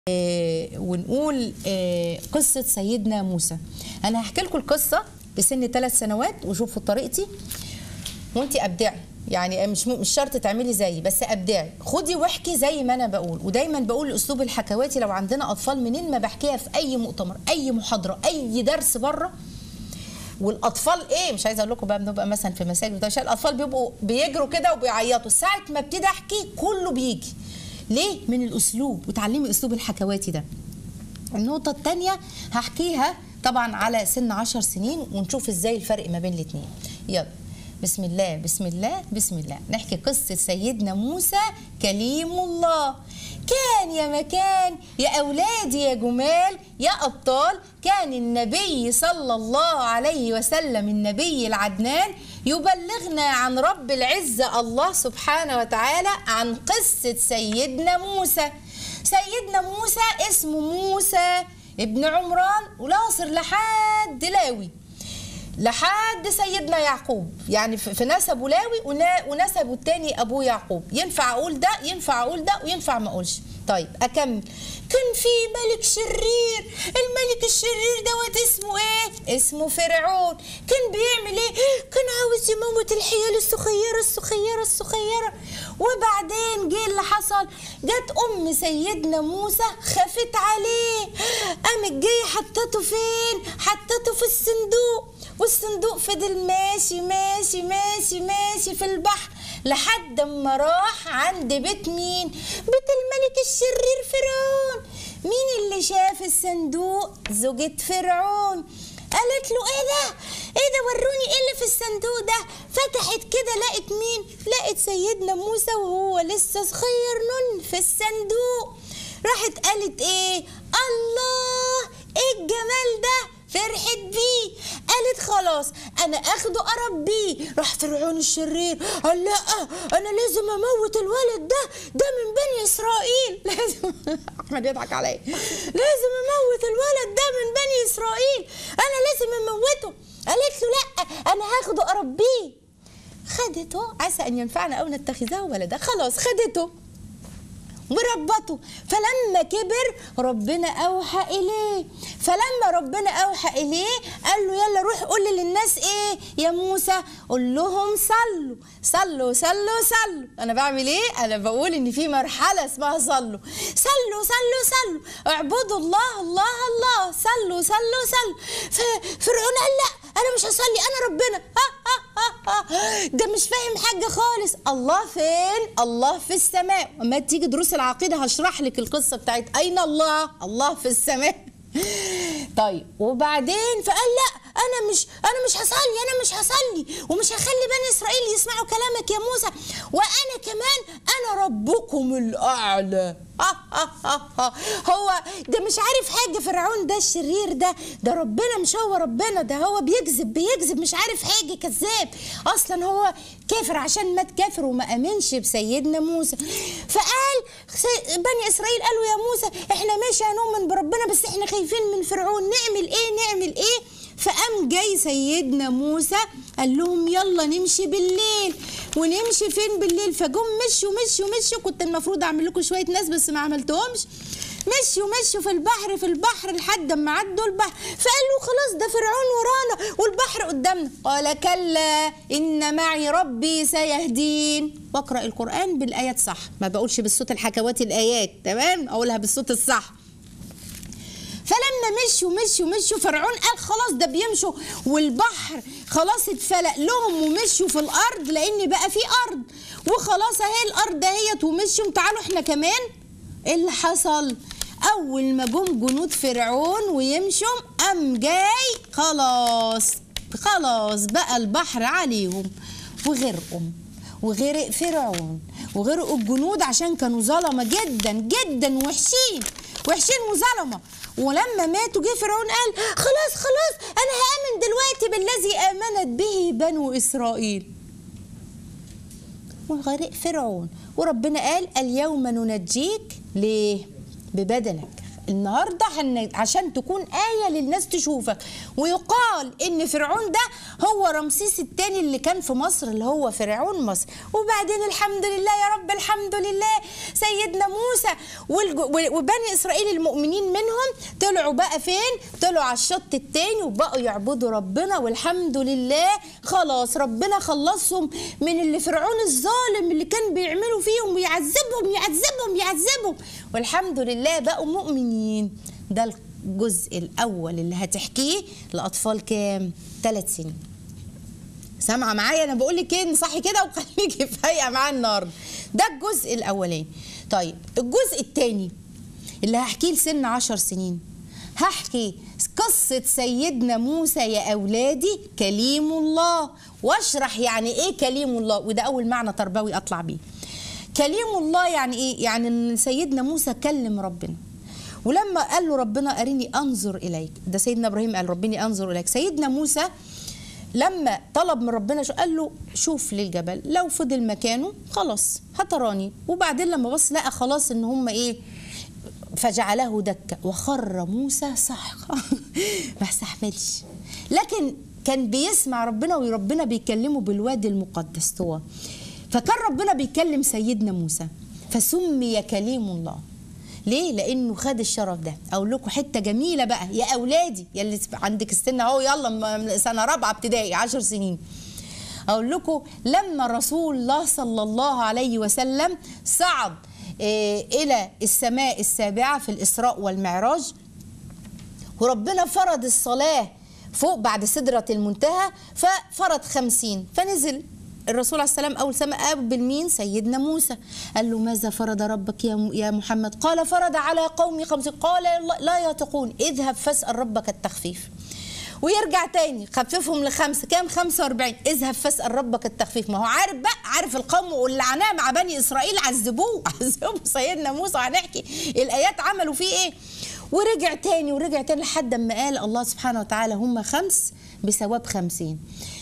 آه، ونقول آه، قصة سيدنا موسى أنا هحكي لكم القصة بسن ثلاث سنوات وشوفوا طريقتي وانت أبدعي يعني مش مش شرط تعملي زيي بس أبدعي خدي واحكي زي ما أنا بقول ودايما بقول الأسلوب الحكواتي لو عندنا أطفال منين ما بحكيها في أي مؤتمر أي محاضرة أي درس بره والاطفال ايه مش عايزه اقول لكم بقى بنبقى مثلا في مساجد وده عشان الاطفال بيبقوا بيجروا كده وبيعيطوا ساعه ما ابتدي احكي كله بيجي ليه من الاسلوب وتعلمي الاسلوب الحكواتي ده النقطه الثانيه هحكيها طبعا على سن عشر سنين ونشوف ازاي الفرق ما بين الاثنين يلا بسم الله بسم الله بسم الله نحكي قصة سيدنا موسى كليم الله كان يا مكان يا أولادي يا جمال يا أبطال كان النبي صلى الله عليه وسلم النبي العدنان يبلغنا عن رب العزة الله سبحانه وتعالى عن قصة سيدنا موسى سيدنا موسى اسمه موسى ابن عمران ولاصر لحد لاوي لحد سيدنا يعقوب يعني في في نسبه لاوي ونا- ونسبه التاني ابوه يعقوب ينفع اقول ده ينفع اقول ده وينفع ما اقولش طيب اكمل كان في ملك شرير الملك الشرير دوت اسمه ايه اسمه فرعون كان بيعمل ايه كان عاوز يموت الحيال الصغيره الصغيره الصغيره وبعدين جه اللي حصل جت ام سيدنا موسى خافت عليه قامت جايه حطته فين حطته في الصندوق والصندوق فضل ماشي ماشي ماشي ماشي في البحر لحد ما راح عند بيت مين بيت الملك الشرير فرعون مين اللي شاف الصندوق زوجة فرعون قالت له ايه ده ايه ده وروني ايه اللي في الصندوق ده فتحت كده لقت مين لقت سيدنا موسى وهو لسه صغير نن في الصندوق راحت قالت ايه الله ايه الجمال ده فرحت بيه قالت خلاص انا اخده اربيه راح فرعون الشرير قال لا انا لازم اموت الولد ده ده من بني اسرائيل لازم احمد يضحك عليا لازم اموت الولد ده من بني اسرائيل انا لازم اموته قالت له لا انا هاخده اربيه خدته عسى ان ينفعنا او نتخذه ولدا خلاص خدته وربطه فلما كبر ربنا اوحى اليه فلما ربنا اوحى اليه قال له يلا روح قول للناس ايه يا موسى قول لهم صلوا صلوا صلوا صلوا انا بعمل ايه انا بقول ان في مرحله اسمها صلوا صلوا صلوا صلوا اعبدوا الله الله الله صلوا صلوا صلوا ففرعون قال لا انا مش هصلي انا ربنا ها ها ها ها. ده مش فاهم حاجه خالص الله فين الله في السماء اما تيجي دروس العقيده هشرح لك القصه بتاعت اين الله الله في السماء طيب وبعدين فقال لا انا مش انا مش هصلي انا مش هصلي ومش هخلي بني اسرائيل يسمعوا كلامك يا موسى وانا كمان انا ربكم الاعلى هو ده مش عارف حاجه فرعون ده الشرير ده ده ربنا مش هو ربنا ده هو بيكذب بيكذب مش عارف حاجه كذاب اصلا هو كافر عشان مات كافر وما امنش بسيدنا موسى فقال سي- بني اسرائيل قالوا يا موسى احنا ماشي هنؤمن بربنا بس احنا خايفين من فرعون نعمل ايه نعمل ايه فقام جاي سيدنا موسى قال لهم يلا نمشي بالليل ونمشي فين بالليل فجم مشوا مشوا مشوا كنت المفروض اعمل لكم شويه ناس بس ما عملتهمش مشوا مشوا في البحر في البحر لحد ما عدوا البحر فقالوا خلاص ده فرعون ورانا والبحر قدامنا قال كلا ان معي ربي سيهدين واقرا القران بالايات صح ما بقولش بالصوت الحكواتي الايات تمام اقولها بالصوت الصح فلما مشوا مشوا مشوا فرعون قال خلاص ده بيمشوا والبحر خلاص اتفلق لهم ومشوا في الارض لان بقى في ارض وخلاص اهي الارض دهيت ومشوا تعالوا احنا كمان ايه اللي حصل اول ما جم جنود فرعون ويمشوا قام جاي خلاص خلاص بقى البحر عليهم وغرقوا وغرق فرعون وغرقوا الجنود عشان كانوا ظلمه جدا جدا وحشين وحشين وظلمه ولما ماتوا جه فرعون قال خلاص خلاص انا هامن دلوقتي بالذي امنت به بنو اسرائيل وغرق فرعون وربنا قال اليوم ننجيك ليه ببدنك النهارده حن... عشان تكون آية للناس تشوفك ويقال إن فرعون ده هو رمسيس الثاني اللي كان في مصر اللي هو فرعون مصر وبعدين الحمد لله يا رب الحمد لله سيدنا موسى والج... وبني إسرائيل المؤمنين منهم طلعوا بقى فين؟ طلعوا على الشط الثاني وبقوا يعبدوا ربنا والحمد لله خلاص ربنا خلصهم من اللي فرعون الظالم اللي كان بيعملوا فيهم ويعذبهم يعذبهم يعذبهم والحمد لله بقوا مؤمنين ده الجزء الأول اللي هتحكيه لأطفال كام؟ ثلاث سنين سامعة معايا أنا بقول لك إيه صح كده وخليكي فايقة معايا النهاردة ده الجزء الأولاني طيب الجزء الثاني اللي هحكيه لسن عشر سنين هحكي قصة سيدنا موسى يا أولادي كليم الله واشرح يعني إيه كليم الله وده أول معنى تربوي أطلع بيه كليم الله يعني إيه؟ يعني إن سيدنا موسى كلم ربنا ولما قال له ربنا أرني أنظر إليك ده سيدنا إبراهيم قال ربني أنظر إليك سيدنا موسى لما طلب من ربنا شو قال له شوف للجبل لو فضل مكانه خلاص هتراني وبعدين لما بص لقى خلاص ان هم ايه فجعله دكا وخر موسى صعقا ما استحملش لكن كان بيسمع ربنا وربنا بيكلمه بالوادي المقدس طوى فكان ربنا بيكلم سيدنا موسى فسمي كليم الله ليه؟ لانه خد الشرف ده اقول لكم حته جميله بقى يا اولادي يا اللي عندك السن اهو يلا سنه رابعه ابتدائي 10 سنين اقول لكم لما رسول الله صلى الله عليه وسلم صعد الى السماء السابعه في الاسراء والمعراج وربنا فرض الصلاه فوق بعد سدره المنتهى ففرض خمسين فنزل الرسول عليه السلام اول سماء قابل مين سيدنا موسى قال له ماذا فرض ربك يا يا محمد قال فرض على قومي خمسين قال لا يطيقون اذهب فاسال ربك التخفيف ويرجع تاني خففهم لخمسه كام 45 اذهب فاسال ربك التخفيف ما هو عارف بقى عارف القوم واللي عناه مع بني اسرائيل عذبوه عذبوا سيدنا موسى هنحكي الايات عملوا فيه ايه ورجع تاني ورجع تاني لحد ما قال الله سبحانه وتعالى هم خمس بثواب خمسين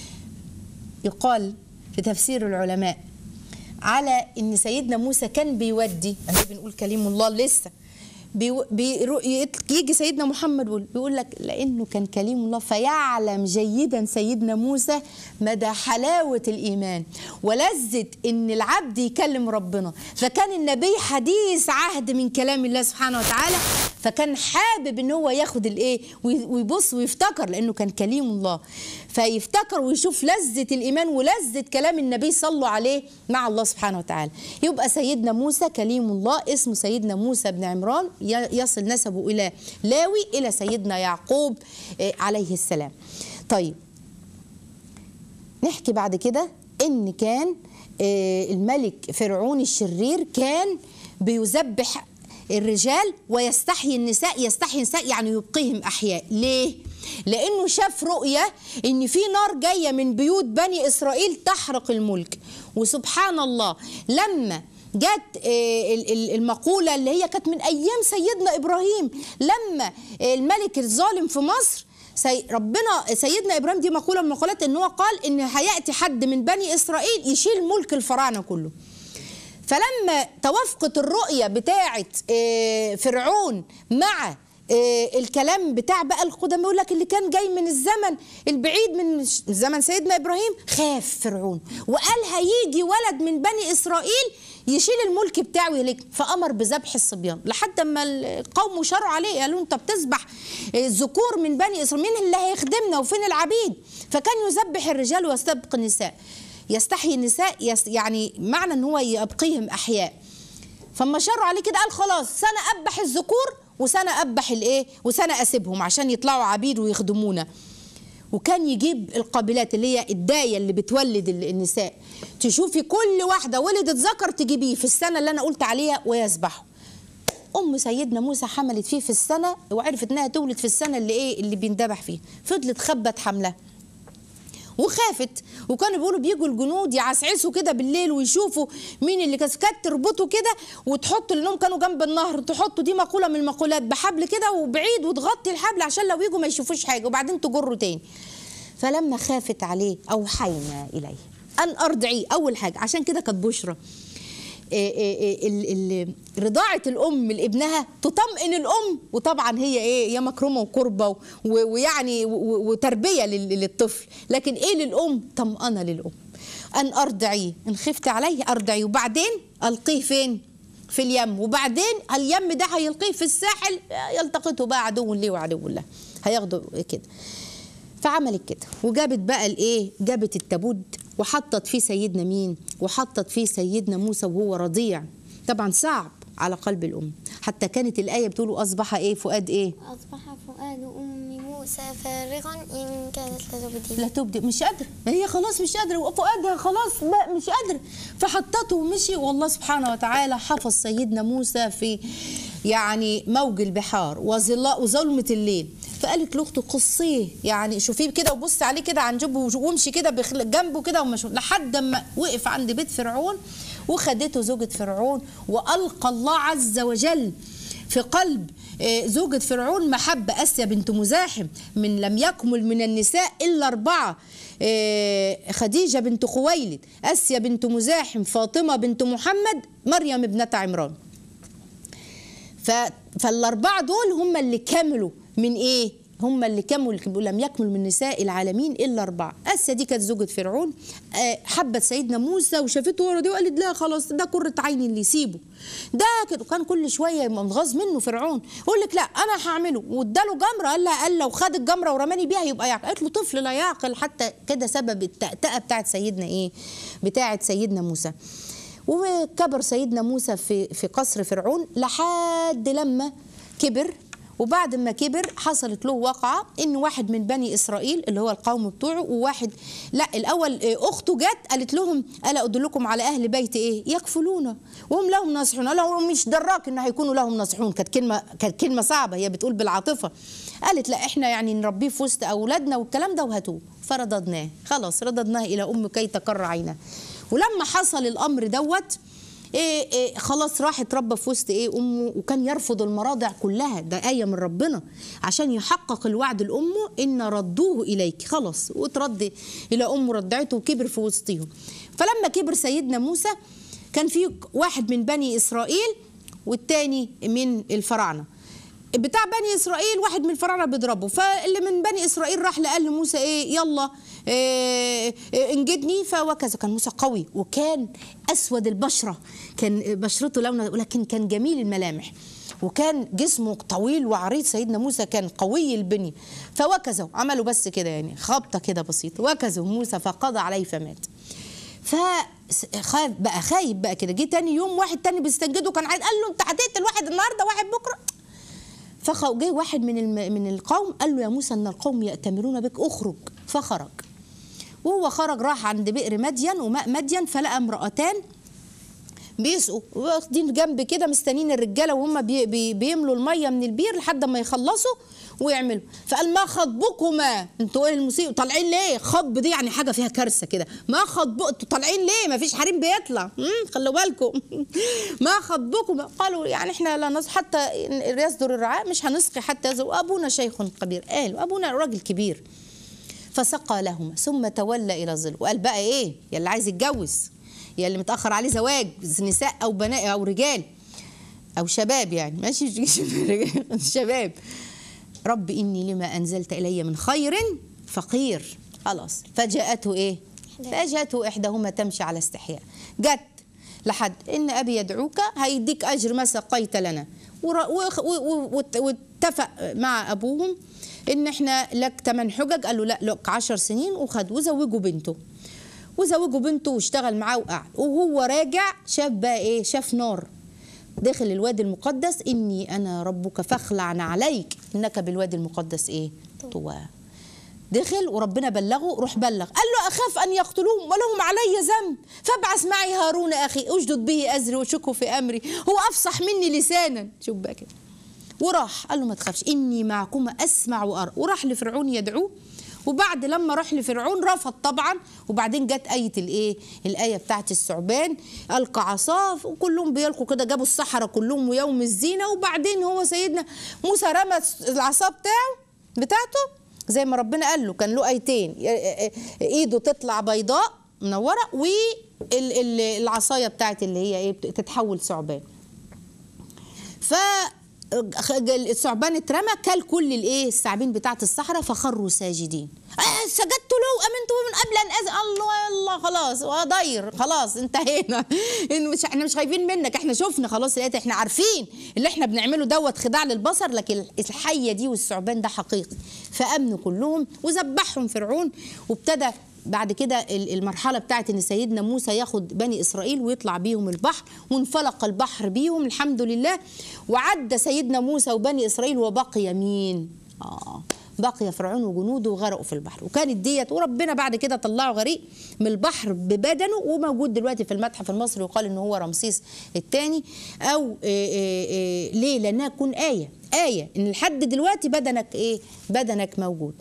يقال في تفسير العلماء على ان سيدنا موسى كان بيودي احنا بنقول كليم الله لسه بي بي يجي سيدنا محمد بيقول, بيقول لك لانه كان كليم الله فيعلم جيدا سيدنا موسى مدى حلاوه الايمان ولذه ان العبد يكلم ربنا فكان النبي حديث عهد من كلام الله سبحانه وتعالى فكان حابب ان هو ياخد الايه ويبص ويفتكر لانه كان كليم الله فيفتكر ويشوف لذة الإيمان ولذة كلام النبي صلوا عليه مع الله سبحانه وتعالى يبقى سيدنا موسى كليم الله اسمه سيدنا موسى بن عمران يصل نسبه إلى لاوي إلى سيدنا يعقوب عليه السلام طيب نحكي بعد كده إن كان الملك فرعون الشرير كان بيذبح الرجال ويستحيي النساء يستحيي النساء يعني يبقيهم احياء ليه لانه شاف رؤيه ان في نار جايه من بيوت بني اسرائيل تحرق الملك وسبحان الله لما جت المقوله اللي هي كانت من ايام سيدنا ابراهيم لما الملك الظالم في مصر سي ربنا سيدنا ابراهيم دي مقوله من المقولات ان هو قال ان هياتي حد من بني اسرائيل يشيل ملك الفراعنه كله فلما توافقت الرؤية بتاعة فرعون مع الكلام بتاع بقى القدماء يقول لك اللي كان جاي من الزمن البعيد من زمن سيدنا ابراهيم خاف فرعون وقال هيجي ولد من بني اسرائيل يشيل الملك بتاعه يليك فامر بذبح الصبيان لحد ما القوم شروا عليه قالوا انت بتذبح الذكور من بني اسرائيل مين اللي هيخدمنا وفين العبيد فكان يذبح الرجال ويستبق النساء يستحيي النساء يس يعني معنى ان هو يبقيهم احياء فما شروا عليه كده قال خلاص سنه ابح الذكور وسنه ابح الايه وسنه اسيبهم عشان يطلعوا عبيد ويخدمونا وكان يجيب القابلات اللي هي الدايه اللي بتولد النساء تشوفي كل واحده ولدت ذكر تجيبيه في السنه اللي انا قلت عليها ويذبحه ام سيدنا موسى حملت فيه في السنه وعرفت انها تولد في السنه اللي ايه اللي بيندبح فيه فضلت خبت حملها وخافت وكانوا بيقولوا بيجوا الجنود يعسعسوا كده بالليل ويشوفوا مين اللي كانت تربطه كده وتحطوا لانهم كانوا جنب النهر تحطوا دي مقوله من المقولات بحبل كده وبعيد وتغطي الحبل عشان لو يجوا ما يشوفوش حاجه وبعدين تجروا تاني فلما خافت عليه اوحينا اليه ان ارضعيه اول حاجه عشان كده كانت بشرى إيه إيه إيه ال- ال- رضاعة الأم لابنها تطمئن الأم وطبعا هي إيه هي مكرمة وقربة و- ويعني و- و- وتربية لل- للطفل لكن إيه للأم طمأنة للأم أن أرضعيه إن خفت عليه أرضعيه وبعدين ألقيه فين في اليم وبعدين اليم ده هيلقيه في الساحل يلتقطه بقى عدو ليه وعدو له هياخده كده فعملت كده وجابت بقى الايه جابت التابوت وحطت فيه سيدنا مين وحطت فيه سيدنا موسى وهو رضيع طبعا صعب على قلب الام حتى كانت الايه بتقول اصبح ايه فؤاد ايه أصبح فؤاد أم موسى فارغا إن كانت لتبدي لا تبدي مش قادره ما هي خلاص مش قادره وفؤادها خلاص بقى مش قادره فحطته ومشي والله سبحانه وتعالى حفظ سيدنا موسى في يعني موج البحار وظل- وظلمه الليل فقالت لاخته قصيه يعني شوفيه كده وبص عليه كده عن جنبه وامشي كده بخل- جنبه كده ومشوا لحد ما وقف عند بيت فرعون وخدته زوجة فرعون وألقى الله عز وجل في قلب آه، زوجة فرعون محبة أسيا بنت مزاحم من لم يكمل من النساء إلا أربعة آه، خديجة بنت خويلد أسيا بنت مزاحم فاطمة بنت محمد مريم ابنة عمران ف... فالأربعة دول هم اللي كملوا من إيه؟ هم اللي كملوا لم يكمل من نساء العالمين إلا أربعة أسيا دي كانت زوجة فرعون آه، حبت سيدنا موسى وشافته ورا دي وقالت لا خلاص ده قرة عيني اللي يسيبه ده كده كان كل شوية يبقى متغاظ منه فرعون يقول لك لا أنا هعمله واداله جمرة قال لها قال لو خد الجمرة ورماني بيها يبقى يعقل قالت له طفل لا يعقل حتى كده سبب التأتأة بتاعت سيدنا إيه؟ بتاعت سيدنا موسى وكبر سيدنا موسى في في قصر فرعون لحد لما كبر وبعد ما كبر حصلت له واقعة ان واحد من بني اسرائيل اللي هو القوم بتوعه وواحد لا الاول آه، اخته جت قالت لهم الا ادلكم على اهل بيت ايه يكفلون وهم لهم ناصحون قال لهم مش دراك ان هيكونوا لهم ناصحون كانت كلمه كانت كلمه صعبه هي بتقول بالعاطفه قالت لا احنا يعني نربيه في وسط اولادنا والكلام ده وهاتوه فرددناه خلاص رددناه الى ام كي تقر عينها ولما حصل الامر دوت إيه إيه خلاص راح اتربى في وسط ايه امه وكان يرفض المراضع كلها ده ايه من ربنا عشان يحقق الوعد لامه ان ردوه اليك خلاص وترد الى امه رضعته وكبر في وسطهم فلما كبر سيدنا موسى كان في واحد من بني اسرائيل والتاني من الفراعنه بتاع بني اسرائيل واحد من الفراعنه بيضربه فاللي من بني اسرائيل راح لقال لموسى ايه يلا إيه إيه انجدني فوكذا كان موسى قوي وكان اسود البشره كان بشرته لونه لكن كان جميل الملامح وكان جسمه طويل وعريض سيدنا موسى كان قوي البني فوكزه عملوا بس كده يعني خبطه كده بسيطه وكزه موسى فقضى عليه فمات فخاف بقى خايب بقى كده جه تاني يوم واحد تاني بيستنجده كان عايز قال له انت هتقتل واحد النهارده واحد بكره فجه واحد من الم... من القوم قال له يا موسى ان القوم يأتمرون بك اخرج فخرج وهو خرج راح عند بئر مدين وماء مدين فلقى امرأتان بيسقوا واخدين جنب كده مستنيين الرجاله وهم بي بي بيملوا الميه من البير لحد ما يخلصوا ويعملوا فقال ما خطبكما انتوا ايه المصيبه طالعين ليه خطب دي يعني حاجه فيها كارثه كده ما خطب انتوا طالعين ليه ما فيش حريم بيطلع مم، خلوا بالكم ما خطبكما قالوا يعني احنا لا نص حتى يصدر الرعاء مش هنسقي حتى يصدر ابونا شيخ كبير قالوا ابونا راجل كبير فسقى لهما ثم تولى الى ظل وقال بقى ايه يا اللي عايز يتجوز يا اللي متاخر عليه زواج نساء او بنات او رجال او شباب يعني ماشي شباب رب اني لما انزلت الي من خير فقير خلاص فجاءته ايه فجاءته احداهما تمشي على استحياء جت لحد ان ابي يدعوك هيديك اجر ما سقيت لنا ور- وخ- و- و- وات- واتفق مع ابوهم ان احنا لك ثمان حجج قال له لا لك 10 سنين وخد وزوجوا بنته وزوجوا بنته واشتغل معاه وقعد وهو راجع شاف بقى ايه شاف نار داخل الوادي المقدس اني انا ربك فاخلع عليك انك بالوادي المقدس ايه طوى دخل وربنا بلغه روح بلغ قال له اخاف ان يقتلوهم ولهم علي ذنب فابعث معي هارون اخي اشدد به ازري وشكه في امري هو افصح مني لسانا شوف بقى كده وراح قال له ما تخافش اني معكما اسمع وارى وراح لفرعون يدعوه وبعد لما راح لفرعون رفض طبعا وبعدين جت ايه الايه الايه بتاعت الثعبان القى عصاه وكلهم بيلقوا كده جابوا السحره كلهم ويوم الزينه وبعدين هو سيدنا موسى رمى العصا بتاعه بتاعته زي ما ربنا قال له كان له ايتين ايده تطلع بيضاء منوره والعصايه بتاعت اللي هي ايه بت- تتحول ثعبان ف الثعبان اترمى كل كل الايه الثعابين بتاعت الصحراء فخروا ساجدين آه سجدت له امنت من قبل ان اذن الله الله خلاص وضير خلاص انتهينا إن مش احنا مش خايفين منك احنا شفنا خلاص لقيت احنا عارفين اللي احنا بنعمله دوت خداع للبصر لكن الحيه دي والثعبان ده حقيقي فامنوا كلهم وذبحهم فرعون وابتدى بعد كده ال- المرحله بتاعت ان سيدنا موسى ياخد بني اسرائيل ويطلع بيهم البحر وانفلق البحر بيهم الحمد لله وعدى سيدنا موسى وبني اسرائيل وبقي مين اه بقي فرعون وجنوده وغرقوا في البحر وكانت ديت وربنا بعد كده طلعوا غريق من البحر ببدنه وموجود دلوقتي في المتحف المصري وقال ان هو رمسيس الثاني او إيه إيه إيه ليه لانها تكون ايه ايه ان لحد دلوقتي بدنك ايه بدنك موجود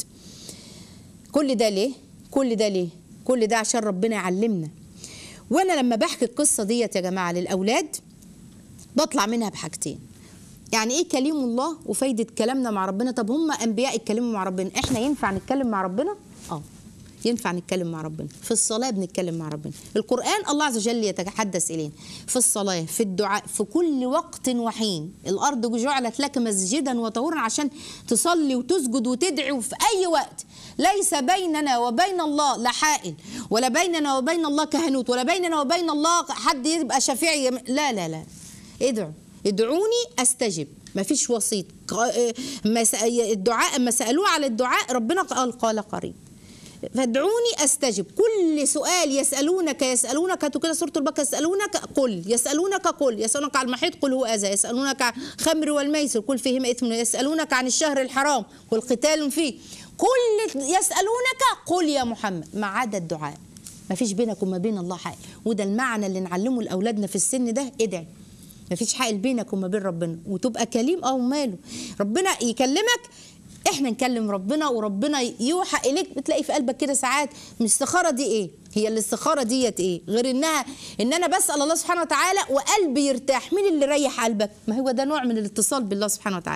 كل ده ليه؟ كل ده ليه؟ كل ده عشان ربنا يعلمنا. وانا لما بحكي القصه ديت يا جماعه للاولاد بطلع منها بحاجتين. يعني ايه كلام الله وفايده كلامنا مع ربنا؟ طب هم انبياء اتكلموا مع ربنا، احنا ينفع نتكلم مع ربنا؟ اه ينفع نتكلم مع ربنا في الصلاة بنتكلم مع ربنا القرآن الله عز وجل يتحدث إلينا في الصلاة في الدعاء في كل وقت وحين الأرض جعلت لك مسجدا وطهورا عشان تصلي وتسجد وتدعي وفي أي وقت ليس بيننا وبين الله لا حائل ولا بيننا وبين الله كهنوت ولا بيننا وبين الله حد يبقى شفيع لا لا لا ادعوا ادعوني استجب ما فيش وسيط ق- ما س- الدعاء ما سالوه على الدعاء ربنا قال قال قريب فادعوني استجب كل سؤال يسالونك يسالونك هاتوا كده سوره البقره يسالونك قل يسالونك قل يسالونك عن المحيط قل هو اذى يسالونك عن الخمر والميسر قل فيهما اثم يسالونك عن الشهر الحرام قل قتال فيه كل يسالونك قل يا محمد ما عدا الدعاء ما فيش بينك وما بين الله حائل وده المعنى اللي نعلمه لاولادنا في السن ده ادعي ما فيش حائل بينك وما بين ربنا وتبقى كليم او ماله ربنا يكلمك احنا نكلم ربنا وربنا يوحى اليك بتلاقي في قلبك كده ساعات من الاستخاره دي ايه هي الاستخاره ديت ايه غير انها ان انا بسال الله سبحانه وتعالى وقلبي يرتاح مين اللي ريح قلبك ما هو ده نوع من الاتصال بالله سبحانه وتعالى